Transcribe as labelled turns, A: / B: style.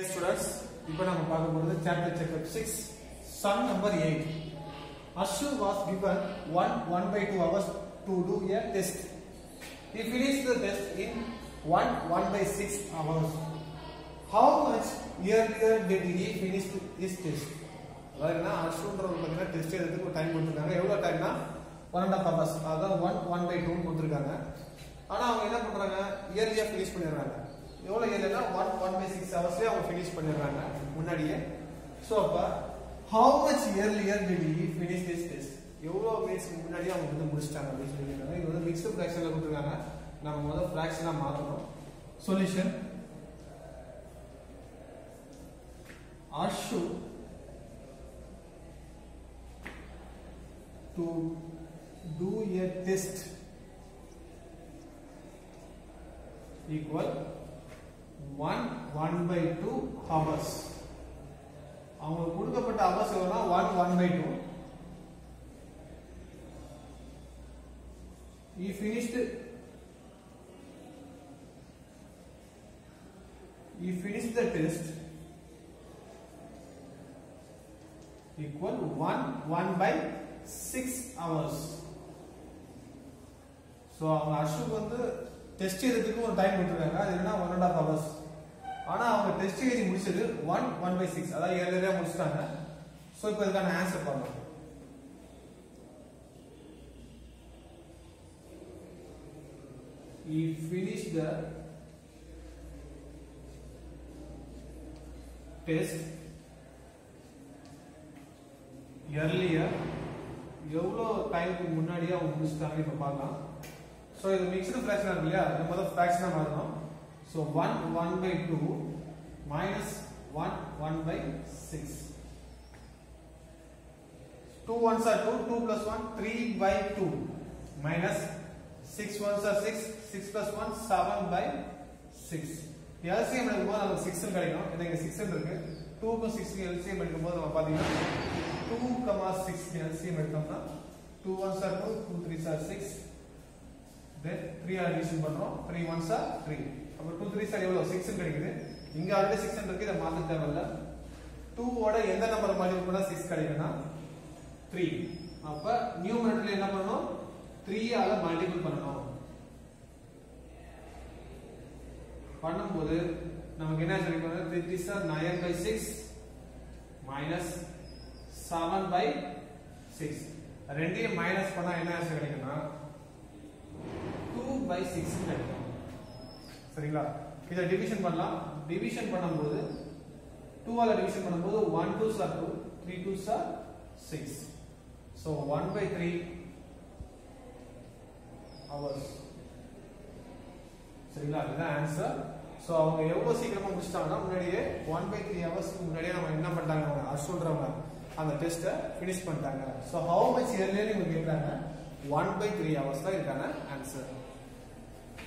A: Students இப்போ நம்ம பார்க்க போகிறது chapter checkup six sum number eight Ashu was given one one by two hours to do a test. He finished the test in one one by six hours. How much earlier did he finish his test? அதாவது அஷுன்றவங்க பார்த்தீங்கன்னா test எழுதுறதுக்கு ஒரு time கொடுத்துருக்காங்க எவ்வளோ டைம்னா one and half hours அதாவது one one by two கொடுத்துருக்காங்க ஆனால் அவங்க என்ன பண்ணுறாங்க இயர்லியாக ஃபினிஷ் பண்ணிடுறாங்க எவ்வளோ இயர்லினா ஒன் ஒன் பை சிக்ஸ் ஹவர்ஸ்லேயே அவங்க ஃபினிஷ் பண்ணிடுறாங்க முன்னாடியே ஸோ அப்போ how much earlier did he finish this test எவ்வளோ மினிட்ஸ்க்கு முன்னாடியே அவங்க வந்து முடிச்சிட்டாங்க அப்படின்னு சொல்லியிருக்காங்க இது வந்து மிக்ஸ்டு ஃப்ராக்ஷனில் கொடுத்துருக்காங்க நம்ம முதல் ஃப்ராக்ஷனாக மாற்றணும் solution Ashu to do a test equal 1 1 by 2 hours அவங்களுக்கு கொடுக்கப்பட்ட hours எவ்வளோனா 1 1 by 2 he finished he finished the test equal 1 1 by 6 hours so அவங்க அஷுக்கு வந்து டெஸ்ட் எழுதுறதுக்கு ஒரு டைம் கொடுத்துருக்காங்க அது என்னன்னா ஒன் அண்ட் ஹாஃப் ஹவர்ஸ் ஆனால் அவங்க டெஸ்ட் எழுதி முடிச்சது ஒன் ஒன் பை சிக்ஸ் அதாவது ஏழரையாக முடிச்சிட்டாங்க ஸோ இப்போ இதுக்கான ஆன்சர் பண்ணலாம் He finished the test earlier எவ்வளோ டைமுக்கு முன்னாடியே அவங்க முடிச்சிட்டாங்க இப்போ பார்க்கலாம் ஸோ இது மிக்ஸ்டு ஃப்ராக்ஷன் இருக்கு இல்லையா நம்ம தான் ஃப்ராக்ஷனாக மாறணும் so one one by two minus one one by six two ones are two two plus one three by two minus six ones are six six plus one seven by six LCM எடுக்கும்போது நமக்கு six கிடைக்கும் ஏன்னா இங்கே six இருக்கு டூக்கும் சிக்ஸ்க்கு LCM எடுக்கும்போது நம்ம பார்த்தீங்கன்னா two comma six LCM எடுத்தோம்னா two ones are two two three are six then three are addition பண்றோம் த்ரீ ஒன்ஸ் ஆர் த்ரீ அப்போ டூ த்ரீ சார் எவ்வளோ சிக்ஸ் கிடைக்குது இங்க ஆல்ரெடி சிக்ஸ் இருக்கு இதை மாற்ற தேவையில்ல டூவோட எந்த நம்பர் மாதிரி கூட சிக்ஸ் கிடைக்கும்னா த்ரீ அப்ப நியூமரேட்டர்ல என்ன பண்ணணும் த்ரீ ஆல மல்டிபிள் பண்ணணும் பண்ணும்போது நமக்கு என்ன கிடைக்கும் three three are nine by six minus seven by six ரெண்டையும் மைனஸ் பண்ணா என்ன ஆன்சர் கிடைக்கும்னா டூ பை சிக்ஸ் கிடைக்கும் சரிங்களா இதை டிவிஷன் பண்ணலாம் டிவிஷன் பண்ணும்போது டூவால டிவிஷன் பண்ணும்போது one two are two three two are six so one by three hours சரிங்களா இதுதான் ஆன்சர் ஸோ அவங்க எவ்வளோ சீக்கிரமா முடிச்சிட்டாங்கன்னா முன்னாடியே ஒன் பை த்ரீ ஹவர்ஸ்க்கு முன்னாடியே நம்ம என்ன பண்ணிட்டாங்க அவங்க அசுன்றவங்க அந்த டெஸ்ட்டை ஃபினிஷ் பண்ணிட்டாங்க ஸோ ஹவு மச் இயர்லியர் இவங்க கேட்குறாங்க ஒன் பை த்ரீ ஹவர்ஸ் தான் இதுக்கான ஆன்சர்